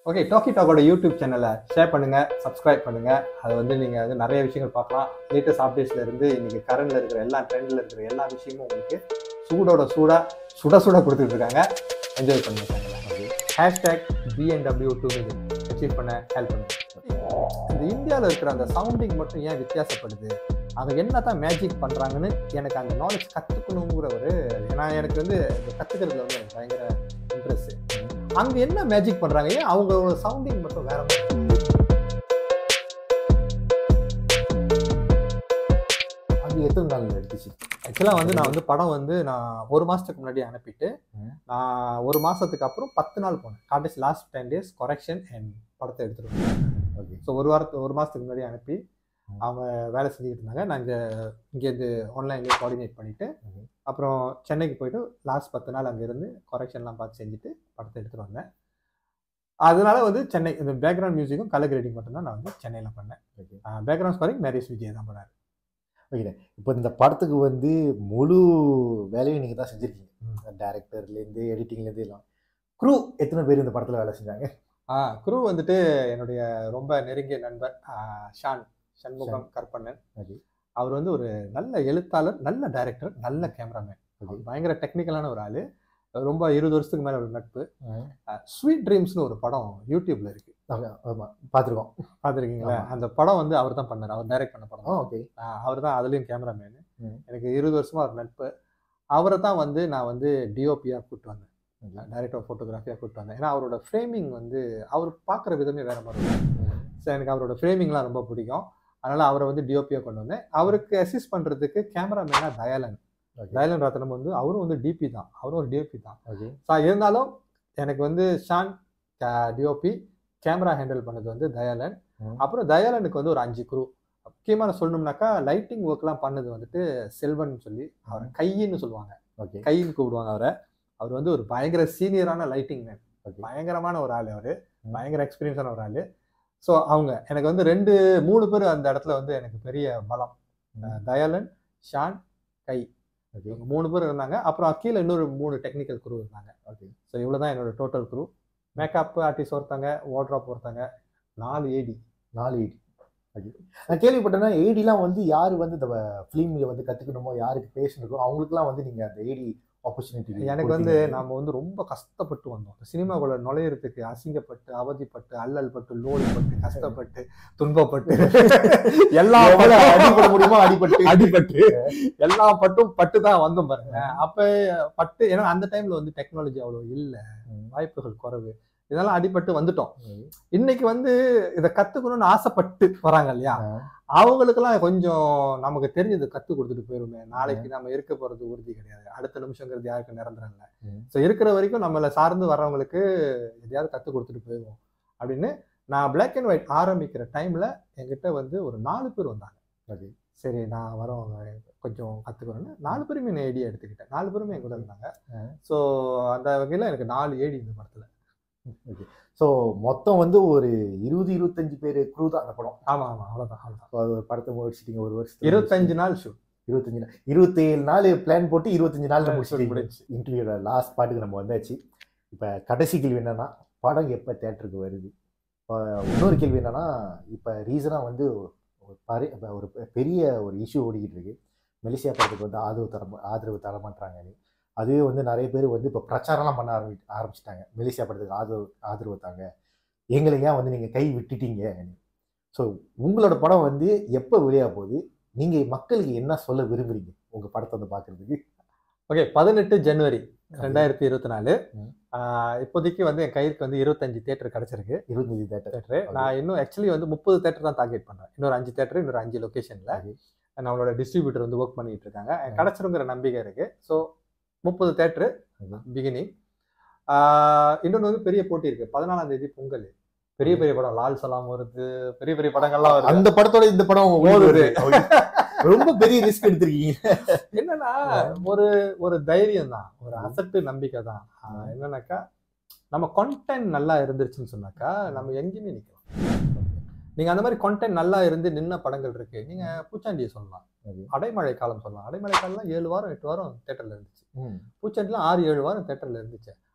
Okay டாக்கி டாக்கோட YouTube சேனலை ஷேர் பண்ணுங்க சப்ஸ்கிரைப் பண்ணுங்க அது வந்து நீங்க வந்து நிறைய விஷயங்கள் பார்க்கலாம் லேட்டஸ்ட் அப்டேட்ஸ்ல இருந்து இன்னைக்கு கரண்ட்ல இருக்கிற எல்லா ட்ரெண்ட்ல இருக்கிற எல்லா விஷயமும் உங்களுக்கு சூடோட சூடா சுட சுட கொடுத்துட்டு இருக்காங்க என்ஜாய் பண்ணுங்க சேனலை ஹேஷ்டேக் பிஎன்டபிள்யூ டூ அச்சீவ் பண்ண ஹெல்ப் பண்ணுங்க இந்த இந்தியாவில் இருக்கிற அந்த சவுண்டிங் மட்டும் ஏன் வித்தியாசப்படுது அவங்க என்ன தான் மேஜிக் பண்ணுறாங்கன்னு எனக்கு அந்த நாலேஜ் கற்றுக்கணுங்கிற ஒரு நான் எனக்கு வந்து இந்த கற்றுக்கிறதுல வந்து எனக்கு பயங்கர இன்ட்ரெஸ்ட் அங்கே என்ன மேஜிக் பண்ணுறாங்க ஏன் அவங்களோட சவுண்டிங் மட்டும் வேற மாதிரி அது எத்தனை நாள் எடுத்துச்சு ஆக்சுவலாக வந்து நான் வந்து படம் வந்து நான் ஒரு மாதத்துக்கு முன்னாடி அனுப்பிட்டு ம். நான் ஒரு மாதத்துக்கு அப்புறம் பத்து நாள் போனேன் cottage last ten days correction and படத்தை எடுத்துகிட்டு வந்தேன் ஓகே ஸோ ஒரு வாரத்து ஒரு மாதத்துக்கு முன்னாடி அனுப்பி ம். அவங்க வேலை செஞ்சுக்கிட்டு இருந்தாங்க நான் இங்கே இங்கேருந்து ஆன்லைன்லேயே கோஆர்டினேட் பண்ணிவிட்டு ம். அப்புறம் சென்னைக்கு போயிட்டு லாஸ்ட் பத்து நாள் அங்கே இருந்து கொரெக்ஷன்லாம் பார்த்து செஞ்சுட்டு படத்தை எடுத்துகிட்டு வந்தேன் அதனால வந்து சென்னை இந்த பேக்ரவுண்ட் மியூசிக்கும் கலர் கிரேடிங் மட்டும்தான் நான் வந்து சென்னையில் பண்ணேன் okay background scoring marriage Vijay தான் பண்ணார் இப்போ இந்த படத்துக்கு வந்து முழு வேலையும் நீங்கள் தான் ம். செஞ்சுருக்கீங்க டேரக்டர்லேருந்து எடிட்டிங்லேருந்து எல்லாம் க்ரூ எத்தனை பேர் இந்த படத்தில் வேலை செஞ்சாங்க ஆ குரு வந்துட்டு என்னுடைய ரொம்ப நெருங்கிய நண்பர் ஆ, ஷான் சண்முகம் கற்பண்ணன் ஓகே அவர் வந்து ஒரு நல்ல எழுத்தாளர் நல்ல டைரக்டர் நல்ல கேமராமேன் ஓகே பயங்கர டெக்னிக்கலான ஒரு ஆளு ரொம்ப இருபது வருஷத்துக்கு மேல ஒரு நட்பு ஸ்வீட் ட்ரீம்ஸ்னு ஒரு படம் யூடியூப்ல இருக்கு ஆமாம் பார்த்துருக்கோம் பார்த்துருக்கீங்களா ஆமா. அந்த படம் வந்து அவர் தான் பண்ணார் அவர் டைரக்ட் பண்ண படம் ஆ தான். ஓகே ஆ, அவர் தான் அதுலயும் கேமராமேனு ம். எனக்கு இருபது வருஷமா ஒரு நட்பு அவரை தான் வந்து நான் வந்து டிஓபியா கூப்பிட்டு வந்தேன் டைரக்டர் ஆஃப் ஃபோட்டோகிராஃபியாக கூப்பிட்டு வந்தேன் ஏன்னா அவரோட ஃப்ரேமிங் வந்து அவர் பார்க்குற விதமே வேற மாதிரி இருக்கும் ஸோ எனக்கு அவரோட ஃப்ரேமிங்லாம் ரொம்ப பிடிக்கும் அதனால அவரை வந்து டிஓபியாக கொண்டு வந்தேன் அவருக்கு அசிஸ்ட் பண்ணுறதுக்கு கேமராமேனாக தயாலன் ஓகே தயாலன் ரத்னம் வந்து அவரும் வந்து டிபி தான் அவரும் ஒரு டிஓபி தான் ஓகே ஸோ இருந்தாலும் எனக்கு வந்து ஷான் டிஓபி கேமரா ஹேண்டில் பண்ணது வந்து தயாலன் ம். அப்புறம் தயாலனுக்கு வந்து ஒரு அஞ்சு குரூ முக்கியமாக சொல்லணும்னாக்கா லைட்டிங் ஒர்க்லாம் பண்ணது வந்துட்டு செல்வன் சொல்லி அவர் கையின்னு சொல்லுவாங்க ஓகே கைன்னு கூப்பிடுவாங்க அவரை அவர் வந்து ஒரு பயங்கர சீனியரான லைட்டிங் மேன் ஓகே பயங்கரமான ஒரு ஆள் அவர் ம். பயங்கர எக்ஸ்பீரியன்ஸான ஒரு ஆள் ஸோ அவங்க எனக்கு வந்து ரெண்டு மூணு பேர் அந்த இடத்துல வந்து எனக்கு பெரிய பலம் ம். அஹ் தயாலன் ஷான் கை ஓகே இவங்க மூணு பேர் இருந்தாங்க அப்புறம் கீழே இன்னொரு மூணு டெக்னிக்கல் குரூ இருந்தாங்க ஓகே ஸோ இவ்வளோ தான் என்னோட டோட்டல் குரூ மேக்கப் ஆர்டிஸ்ட் ஒருத்தங்க வார்ட்ராப் ஒருத்தங்க நாலு ஏடி நாலு எயிட்டி ஓகே நான் கேள்விப்பட்டேன்னா ஏடிலாம் வந்து யார் வந்து இந்த ஃபிலிமில் வந்து கற்றுக்கணுமோ யாருக்கு பேசணுக்கோ அவங்களுக்குலாம் வந்து நீங்கள் அந்த ஏடி ஆப்பர்ச்சுனிட்டி எனக்கு வந்து நம்ம வந்து ரொம்ப கஷ்டப்பட்டு வந்தோம் சினிமாக்குள்ள நுழையிறதுக்கு அசிங்கப்பட்டு அவதிப்பட்டு அல்லல் பட்டு லோல் பட்டு கஷ்டப்பட்டு துன்பப்பட்டு எல்லா பட்டும் அடிபட முடியுமோ அடிபட்டு அடிபட்டு எல்லா பட்டும் பட்டு தான் வந்தோம் பாருங்க அப்ப பட்டு ஏன்னா அந்த டைம்ல வந்து டெக்னாலஜி அவ்வளவு இல்ல வாய்ப்புகள் குறைவு இதெல்லாம் அடிபட்டு வந்துட்டோம் இன்னைக்கு வந்து இதை கத்துக்கணும்னு ஆசைப்பட்டு வராங்க இல்லையா அவங்களுக்கெல்லாம் கொஞ்சம் நமக்கு தெரிஞ்சது கத்து கொடுத்துட்டு போயிருமே நாளைக்கு நம்ம இருக்க போறது உறுதி கிடையாது அடுத்த நிமிஷங்கிறது யாருக்கு நிரந்தரம் இல்லை ம். ஸோ இருக்கிற வரைக்கும் நம்மளை சார்ந்து வர்றவங்களுக்கு எதையாவது கத்து கொடுத்துட்டு போயிடுவோம் அப்படின்னு நான் பிளாக் அண்ட் ஒயிட் ஆரம்பிக்கிற டைம்ல என்கிட்ட வந்து ஒரு நாலு பேர் வந்தாங்க ஓகே சரி நான் வரவங்க கொஞ்சம் கத்துக்கிறேன்னு நாலு பேருமே நான் ஏடியா எடுத்துக்கிட்டேன் நாலு பேருமே என் கூட இருந்தாங்க ஆ. ஸோ அந்த வகையில் எனக்கு நாலு ஏடி இந்த படத்துல ஓகே ஸோ மொத்தம் வந்து ஒரு இருபது இருபத்தஞ்சு பேர் க்ரூ தான் அந்த படம் ஆமா ஆமா அவ்வளவுதான் அவ்வளவுதான் So, அது ஒரு படத்தை முடிச்சிட்டீங்க ஒரு வருஷம் இருபத்தஞ்சு நாள் ஷூட் இருபத்தஞ்சு நாள் இருபத்தேழு நாள் பிளான் போட்டு இருபத்தஞ்சு நாள்ல Shoot முடிச்சிட்டீங்க முடிஞ்சுச்சு. இன்டர்வியூட லாஸ்ட் பாட்டுக்கு நம்ம வந்தாச்சு இப்போ கடைசி கேள்வி என்னன்னா படம் எப்போ தேட்டருக்கு வருது இப்போ இன்னொரு கேள்வி என்னன்னா இப்போ ரீசனாக வந்து ஒரு பரி இப்ப ஒரு பெ- பெரிய ஒரு இஷ்யூ ஓடிக்கிட்டு இருக்கு மலேசியா படத்துக்கு வந்து ஆதரவு தர ஆதரவு தர மாட்டாங்க அதுவே வந்து நிறைய பேர் வந்து இப்போ பிரச்சாரம்லாம் பண்ண ஆரம்பி ஆரம்பிச்சிட்டாங்க மலேசியா படத்துக்கு ஆதரவு ஆதரவு தாங்க எங்களை ஏன் வந்து நீங்கள் கை விட்டுட்டீங்க ஸோ உங்களோட படம் வந்து எப்போ வெளியாக போகுது நீங்கள் மக்களுக்கு என்ன சொல்ல விரும்புறீங்க உங்கள் படத்தை வந்து பார்க்குறதுக்கு ஓகே பதினெட்டு ஜனவரி ரெண்டாயிரத்தி இருபத்தி நாலு ம். ஆஹ் இப்போதைக்கு வந்து என் கைக்கு வந்து இருபத்தஞ்சு தேட்டர் கிடைச்சிருக்கு இருபத்தஞ்சு தேட்டர் தேட்டரு நான் இன்னும் ஆக்சுவலி வந்து முப்பது தேட்டர் தான் டார்கெட் பண்றேன் இன்னொரு அஞ்சு தேட்டர் இன்னொரு அஞ்சு லொகேஷன்ல Okay. நம்மளோட டிஸ்ட்ரிபியூட்டர் வந்து ஒர்க் பண்ணிட்டு இருக்காங்க Okay. கிடைச்சிருங்கிற நம்பிக்கை இருக்கு ஸோ முப்பது தேட்டரு Okay. பிகினிங் இன்னொன்று வந்து பெரிய போட்டி இருக்கு பதினாலாம் தேதி பொங்கல் பெரிய பெரிய படம் லால் சலாம் வருது பெரிய பெரிய படங்கள்லாம் வருது அந்த படத்தோட இந்த படம் மோதுது. ஓடுது ரொம்ப பெரிய ரிஸ்க் எடுத்திருக்கீங்க என்னன்னா ஒரு ஒரு தைரியம் தான் ஒரு அசட்டு நம்பிக்கை தான் ஆஹ் என்னன்னாக்கா நம்ம கண்டென்ட் நல்லா இருந்துருச்சுன்னு சொன்னாக்கா நம்ம எங்கேயுமே நிக்கலாம் நீங்க அந்த மாதிரி கண்டென்ட் நல்லா இருந்து நின்ன படங்கள் இருக்கு நீங்க பூச்சாண்டியை சொல்லலாம் Okay. அடைமழை காலம் சொல்லலாம் அடைமழை காலம்லாம் ஏழு வாரம் எட்டு வாரம் தேட்டர்ல இருந்துச்சு ம். பூச்சாண்டிலாம் ஆறு ஏழு வாரம் தேட்டர்ல இருந்துச்சு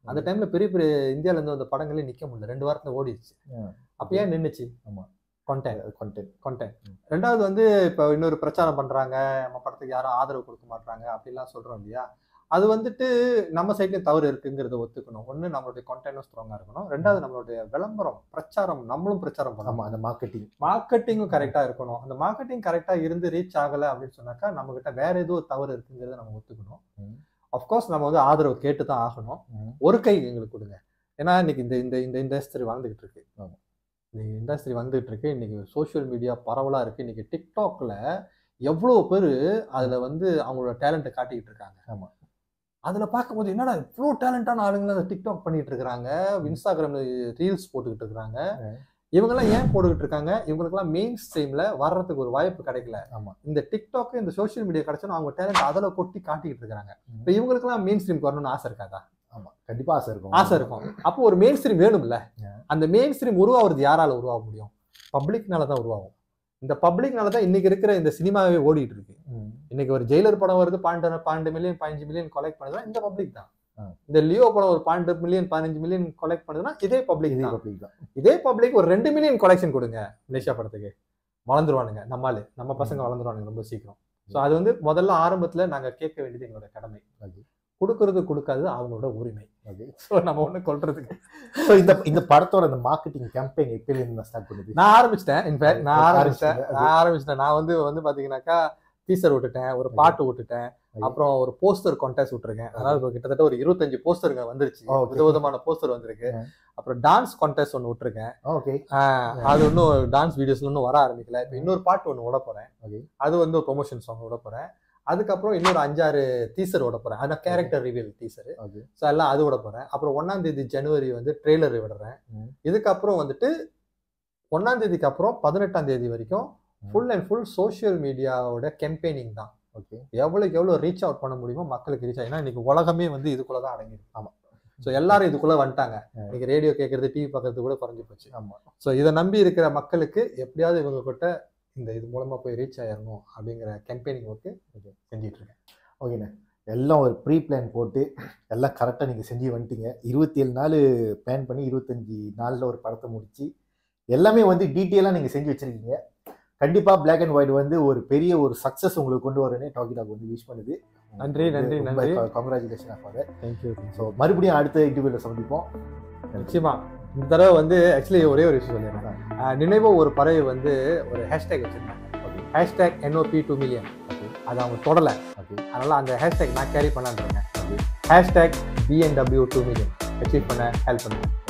அந்த டைம்ல பெரிய பெரிய இந்தியால இருந்து வந்த படங்களே நிக்க முடியல ரெண்டு வாரத்துல ஓடிடுச்சு ஆ. அப்ப ஏன் நின்னுச்சு ஆமா. கொண்டேன் கண்டென்ட் கொண்டேன் ம். ரெண்டாவது வந்து இப்போ இன்னொரு பிரச்சாரம் பண்றாங்க நம்ம படத்துக்கு யாரும் ஆதரவு கொடுக்க மாட்டாங்க அப்படிலாம் சொல்றோம் இல்லையா அது வந்துட்டு நம்ம சைட்லயும் தவறு இருக்குங்கிறத ஒத்துக்கணும் ஒண்ணு நம்மளுடைய கண்டென்ட்டும் ஸ்ட்ராங்கா இருக்கணும் ரெண்டாவது நம்மளுடைய விளம்பரம் பிரச்சாரம் நம்மளும் பிரச்சாரம் ஆமா பண்ணணும் அந்த மார்க்கெட்டிங் மார்க்கெட்டிங்கும் கரெக்டா இருக்கணும் அந்த மார்க்கெட்டிங் கரெக்டா இருந்து ரீச் ஆகல அப்படின்னு சொன்னாக்கா நம்ம கிட்ட வேற ஏதோ ஒரு தவறு இருக்குங்கிறத நம்ம ஒத்துக்கணும் ம். அஃப்கோர்ஸ் நம்ம வந்து ஆதரவு கேட்டு தான் ஆகணும் ஒரு கை எங்களுக்கு கொடுங்க ஏன்னா இன்னைக்கு இந்த இந்த இந்த இண்டஸ்ட்ரி வளர்ந்துகிட்டு இருக்கு ஆமா. இந்த இண்டஸ்ட்ரி வந்துகிட்டு இருக்கு இன்னைக்கு சோஷியல் மீடியா பரவலா இருக்கு இன்னைக்கு டிக்டாக்ல எவ்வளவு பேர் அதுல வந்து அவங்களோட டேலண்ட்டை காட்டிக்கிட்டு இருக்காங்க ஆமா. அதுல பார்க்கும்போது என்னடா இவ்வளோ டேலண்டான ஆளுங்களும் அதை டிக்டாக் பண்ணிட்டு இருக்காங்க இன்ஸ்டாகிராம்ல ரீல்ஸ் போட்டுக்கிட்டு இருக்காங்க ம். இவங்கெல்லாம் ஏன் போட்டுக்கிட்டு இருக்காங்க இவங்களுக்கெல்லாம் மெயின் ஸ்ட்ரீம்ல வர்றதுக்கு ஒரு வாய்ப்பு கிடைக்கல ஆமா. இந்த டிக்டாக் இந்த சோஷியல் மீடியா கிடைச்சோன்னா அவங்க டேலண்ட் அதில் கொட்டி காட்டிக்கிட்டு இருக்காங்க ம். இப்போ இவங்களுக்கெல்லாம் மெயின் ஸ்ட்ரீம் வரணும்னு ஆசை இருக்காதா ஆமா கண்டிப்பா ஆசை இருக்கும் ஆசை இருக்கும் அப்போ ஒரு மெயின் ஸ்ட்ரீம் வேணும்ல Yeah. அந்த மெயின் ஸ்ட்ரீம் உருவாகிறது யாரால உருவாக முடியும் பப்ளிக்னால தான் உருவாகும் இந்த பப்ளிக்னால தான் இன்னைக்கு இருக்கிற இந்த சினிமாவே ஓடிட்டு இருக்கு ம். இன்னைக்கு ஒரு ஜெயிலர் படம் வருது பன்னெண்டு பன்னெண்டு மில்லியன் பதினஞ்சு மில்லியன் கொலெக்ட் பண்ணுதுன்னா இந்த பப்ளிக் தான் ஆ. இந்த லியோ படம் ஒரு பன்னெண்டு மில்லியன் பதினஞ்சு மில்லியன் கொலெக்ட் பண்ணுதுன்னா இதே பப்ளிக் இதே தான் public தான் இதே பப்ளிக் ஒரு ரெண்டு மில்லியன் கொலெக்ஷன் கொடுங்க மலேசியா படத்துக்கு வளர்ந்துருவானுங்க நம்மால நம்ம பசங்க வளர்ந்துருவானுங்க ரொம்ப சீக்கிரம் ஸோ அது வந்து முதல்ல ஆரம்பத்துல நாங்க கேட்க வேண்டியது எங்களோட கடமை Okay. கொடுக்கறது கொடுக்காதது அவங்களோட உரிமை Okay. ஸோ நம்ம ஒண்ணு கொல்றதுக்கு So, இந்த இந்த படத்தோட அந்த மார்க்கெட்டிங் கேம்பெயின் எப்பயில இருந்து ஸ்டார்ட் பண்ணுது நான் ஆரம்பிச்சிட்டேன் இன்ஃபேக்ட் நான் ஆரம்பிச்சிட்டேன் ஆரம்பிச்சிட்டீங்க. நான் ஆரம்பிச்சிட்டேன் நான் வந்து வந்து பாத்தீங்கன்னாக்கா டீசர் விட்டுட்டேன் ஒரு Okay. பாட்டு விட்டுட்டேன் Okay. அப்புறம் ஒரு போஸ்டர் கான்டெஸ்ட் விட்டுருக்கேன் அதாவது இப்போ கிட்டத்தட்ட ஒரு இருபத்தஞ்சு போஸ்டருங்க வந்துருச்சு Okay. விதவிதமான போஸ்டர் வந்திருக்கு Yeah. அப்புறம் டான்ஸ் கான்டெஸ்ட் ஒன்று விட்டுருக்கேன் ஓகே ஆஹ் அது இன்னும் டான்ஸ் வீடியோஸ்ல இன்னும் வர ஆரம்பிக்கல இப்போ இன்னொரு பாட்டு ஒன்று விட போறேன் Okay. அது வந்து ஒரு ப்ரொமோஷன் சாங் விட போறேன் அதுக்கப்புறம் இன்னொரு அஞ்சாறு டீசர் விட போறேன் அதான் character reveal teaser okay so எல்லாம் அது விட போறேன் அப்புறம் ஒன்னாம் தேதி ஜனவரி வந்து ட்ரெய்லர் விடுறேன் ம். இதுக்கப்புறம் வந்துட்டு ஒன்னாம் தேதிக்கு அப்புறம் பதினெட்டாம் தேதி வரைக்கும் ஃபுல் அண்ட் ஃபுல் சோஷியல் மீடியாவோட கெம்பெயினிங் தான் ஓகே எவ்வளவுக்கு எவ்வளோ ரீச் அவுட் பண்ண முடியுமோ மக்களுக்கு ரீச் ஆகும் ஏன்னா இன்னைக்கு உலகமே வந்து இதுக்குள்ள தான் அடங்கிருக்கு ஆமா. ஸோ எல்லாரும் இதுக்குள்ள வந்துட்டாங்க ஆ. இன்னைக்கு ரேடியோ கேட்கறது டிவி பார்க்கறது கூட குறைஞ்சு போச்சு ஆமா ஸோ இதை நம்பி இருக்கிற மக்களுக்கு எப்படியாவது இவங்க கிட்ட இந்த இது மூலமா போய் ரீச் ஆயிடணும் அப்படிங்கிற கெம்பெயினிங் ஒர்க்கு செஞ்சிட்டு இருக்கேன் ஓகேண்ணே எல்லாம் ஒரு ப்ரீ பிளான் போட்டு எல்லாம் கரெக்டாக நீங்கள் செஞ்சு வந்துட்டீங்க இருபத்தி ஏழு நாள் பிளான் பண்ணி இருபத்தஞ்சி நாளில் ஒரு படத்தை முடிச்சு எல்லாமே வந்து டீட்டெயிலாக நீங்கள் செஞ்சு வச்சுருக்கீங்க கண்டிப்பாக Black அண்ட் ஒயிட் வந்து ஒரு பெரிய ஒரு சக்ஸஸ் உங்களுக்கு கொண்டு வரேன்னு டாக்கி டாக் வந்து விஷ் பண்ணுது நன்றி, நன்றி, நன்றி. கங்க்ராச்சுலேஷன் ஃபாதர் தேங்க்யூ ஸோ மறுபடியும் அடுத்த இன்டர்வியூவில் சந்திப்போம் நிச்சயமா இந்த தடவை வந்து ஆக்சுவலி ஒரே ஒரு விஷயம் சொல்லிடுறேன் ஆஹ் நினைவோ ஒரு பறவை வந்து ஒரு ஹேஷ்டேக் வச்சிருந்தாங்க hashtag NOB two million okay அது அவங்க தொடலை ஓகே அதனால அந்த ஹேஷ்டேக் நான் கேரி பண்ணலான்னு இருக்கேன் hashtag BNW two million achieve பண்ண ஹெல்ப் பண்ணுங்க